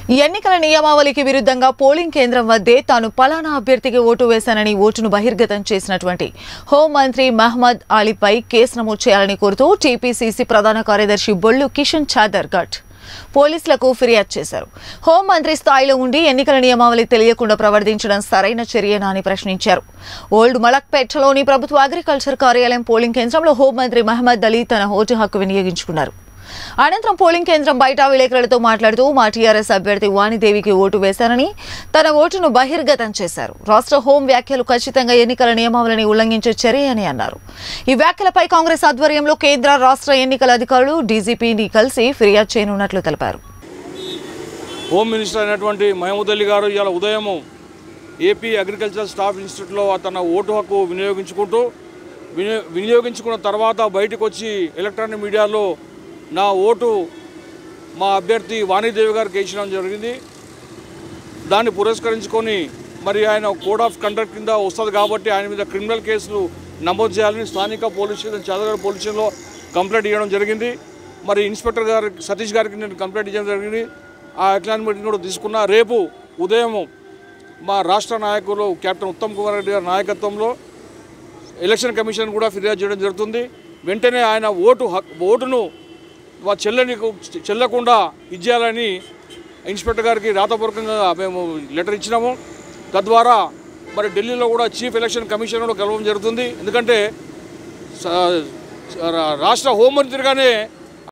ఎన్నికల నియమావళికి విరుద్ధంగా పోలింగ్ కేంద్రం వద్దే తాను పలానా అభ్యర్థికి ఓటు వేశానని ఓటును బహిర్గతం చేసినటువంటి హోంమంత్రి మహ్మద్ అలీపై కేసు నమోదు చేయాలని కోరుతూ టీపీసీసీ ప్రధాన కార్యదర్శి బొల్లు కిషన్ చాదర్ ఘట్ పోలీసులకు ఫిర్యాదు చేశారు హోంమంత్రి స్థాయిలో ఉండి ఎన్నికల నియమావళి తెలియకుండా ప్రవర్తించడం సరైన చర్యనా అని ప్రశ్నించారు ఓల్డ్ మలక్పేటలోని ప్రభుత్వ అగ్రికల్చర్ కార్యాలయం పోలింగ్ కేంద్రంలో హోంమంత్రి మహమ్మద్ అలీ తన ఓటు హక్కు వినియోగించుకున్నారు అనంతరం పోలింగ్ కేంద్రం బయట విలేకరులతో మాట్లాడుతూ మా టీఆర్ఎస్ అభ్యర్థి వాణిదేవికి ఓటు వేశారని తన ఓటును బహిర్గతం చేశారు రాష్ట్ర హోం వ్యాఖ్యలు ఖచ్చితంగా ఎన్నికల నియమావళిని ఉల్లంఘించే చర్య అని అన్నారు ఈ వ్యాఖ్యలపై కాంగ్రెస్ ఆధ్వర్యంలో కేంద్ర రాష్ట్ర ఎన్నికల అధికారులు డీజీపీని కలిసి ఫిర్యాదు చేయనున్నట్లు తెలిపారు హోమ్ మినిస్టర్ అయినటువంటి మహమూద్ అలీ గారు ఇవాళ ఉదయం ఏపీ అగ్రికల్చర్ స్టాఫ్ ఇన్స్టిట్యూట్లో తన ఓటు హక్కు వినియోగించుకుంటూ వినియో వినియోగించుకున్న తర్వాత బయటకు వచ్చి ఎలక్ట్రానిక్ మీడియాలో నా ఓటు మా అభ్యర్థి వాణిదేవి గారికి వేయడం జరిగింది దాన్ని పురస్కరించుకొని మరి ఆయన కోడ్ ఆఫ్ కండక్ట్ కింద వస్తుంది కాబట్టి ఆయన మీద క్రిమినల్ కేసులు నమోదు చేయాలని స్థానిక పోలీస్ స్టేషన్ చదవగడ పోలీస్ స్టేషన్లో కంప్లైంట్ ఇవ్వడం జరిగింది మరి ఇన్స్పెక్టర్ గారి సతీష్ గారికి నేను కంప్లైంట్ ఇవ్వడం జరిగింది ఆ ఎక్లాన్ మీటింగ్ కూడా తీసుకున్నా రేపు ఉదయం మా రాష్ట్ర నాయకులు కెప్టెన్ ఉత్తమ్ కుమార్ రెడ్డి గారి నాయకత్వంలో ఎలక్షన్ కమిషన్ కూడా ఫిర్యాదు చేయడం జరుగుతుంది వెంటనే ఆయన ఓటు హక్ ఓటును వా చెల్లని చెల్లకుండా ఇచ్చేయాలని ఇన్స్పెక్టర్ గారికి రాతపూర్వకంగా మేము లెటర్ ఇచ్చినాము తద్వారా మరి ఢిల్లీలో కూడా చీఫ్ ఎలక్షన్ కమిషన్ కూడా కలవడం జరుగుతుంది ఎందుకంటే స- స- రాష్ట్ర హోంమంత్రిగానే